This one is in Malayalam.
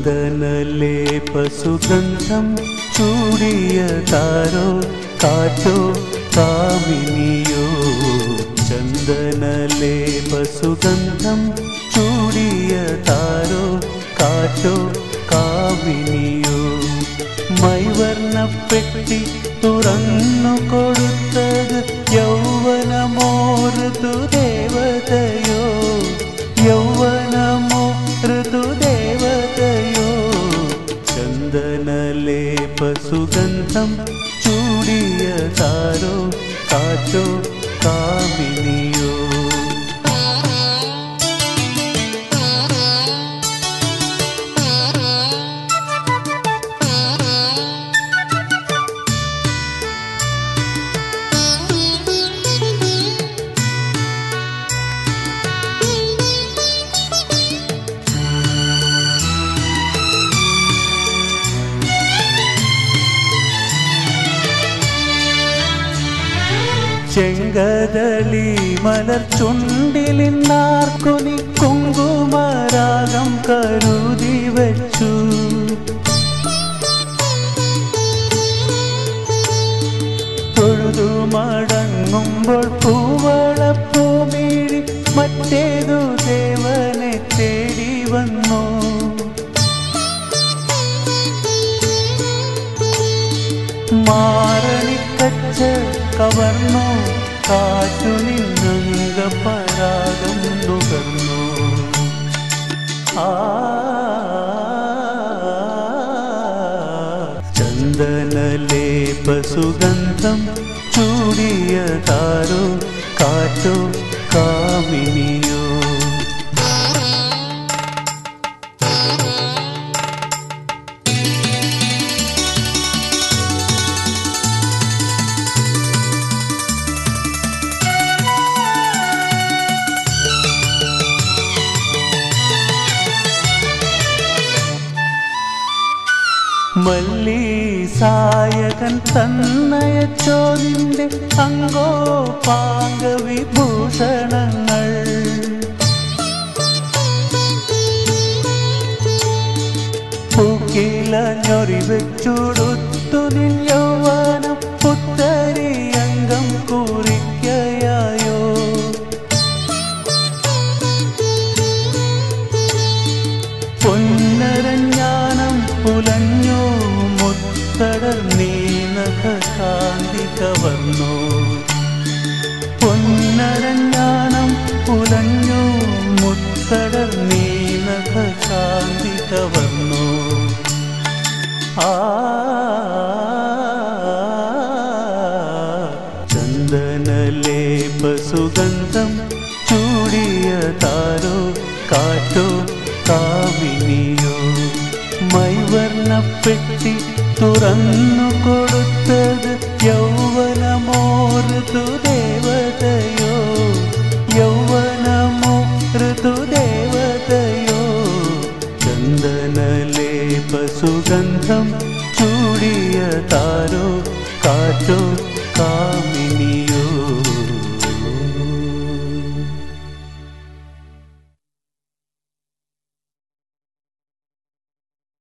ചന്ദനലേപസുഗന്ധം ചൂടിയ താരോ കാറ്റോ കാമിനിയോ ചന്ദനലേപസുഗന്ധം ചൂടിയ താരോ കാറ്റോ കാമിനിയോ മൈവർണ്ണപ്പെട്ടി തുറന്നു കൊടുത്തത് യൗവനമോ ഋതുദേവതയോ യൗവനമോ ഋതുദേവതയോ ചന്ദനലേപസുഗന്ധം ചൂടിയ താരോ കാറ്റോ കാമിനിയോ ചെങ്കദളി മലർ ചുണ്ടിലിന്നാർക്കുനി കുങ്കുമരാഗം കരുതി വച്ചു തൊഴുതു മടങ്ങുമ്പോൾ പൂവളപ്പൂമീഴി മറ്റേതു ദേവനെ തേടി വന്നു മാറണിക്കച്ച കവർന്നു കാറ്റു നിന്നംഗ പരാഗം നുകർന്നു ആ ചന്ദനലേപസുഗന്ധം ചൂടിയ താരോ കാറ്റോ കാമിനിയോ മല്ലി സായകൻ തന്നയച്ചോതിൻ്റെ അങ്കോ പാങ്ക വിഭൂഷണങ്ങൾ പൂക്കില ഞൊറി വെച്ചുടുത്തു നിൻ യൗവനം പുത്തരി അംഗം കുറിക്കയായോ പൊന്നരഞ്ഞാനം പുലഞ്ഞു മുത്തടർ നീനക കാന്തി കവർന്നു പൊന്നരഞ്ഞാനം പുലഞ്ഞു മുത്തടർ നീനക കാന്തി കവർന്നു ആ ചന്ദനലേപസുഗന്ധം ചൂടിയ താരോ കാറ്റോ കാമിനിയോ മൈവർണ്ണപ്പെട്ടി തുറന്നു കൊടുത്തത് യൗവനമോ ഋതുദേവതയോ യൗവനമോ ഋതുദേവതയോ ചന്ദനലേപസുഗന്ധം ചൂടിയ താരോ കാറ്റോ